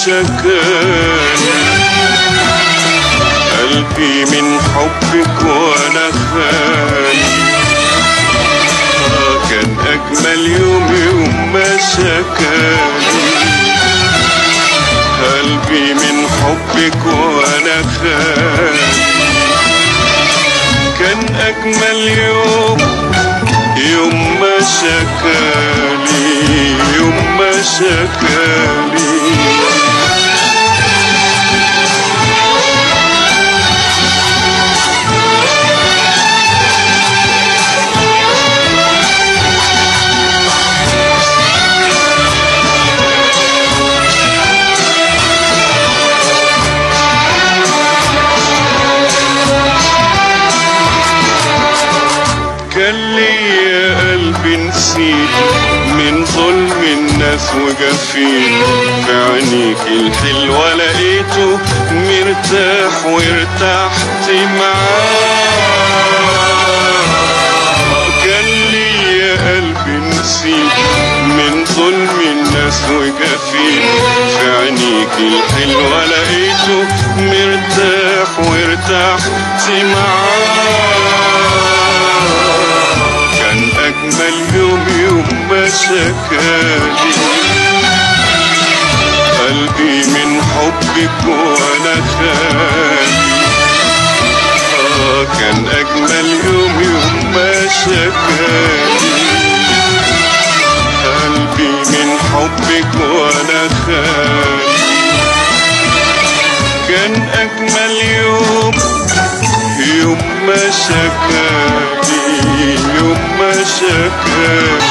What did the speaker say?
شكاني قلبي من حبك وانا خالي آه كان اجمل يوم يوم ما شكاني قلبي من حبك وانا خالي كان اجمل يوم يوم ما شكالي يوم ما شكالي كان لي قلبي نسيت من ظلم الناس وجفيت في عينيك الحلوة لقيته مرتاح وارتحت معاه كان لي قلبي نسيت من ظلم الناس وجفيت في عينيك الحلوة لقيته مرتاح وارتحت معاه كان أجمل يوم يوم ما شكالي قلبي من حبك وأنا خالي آه كان أجمل يوم يوم ما شكالي قلبي من حبك وأنا خالي كان أجمل يوم يوم ما شكالي يوم ما شكالي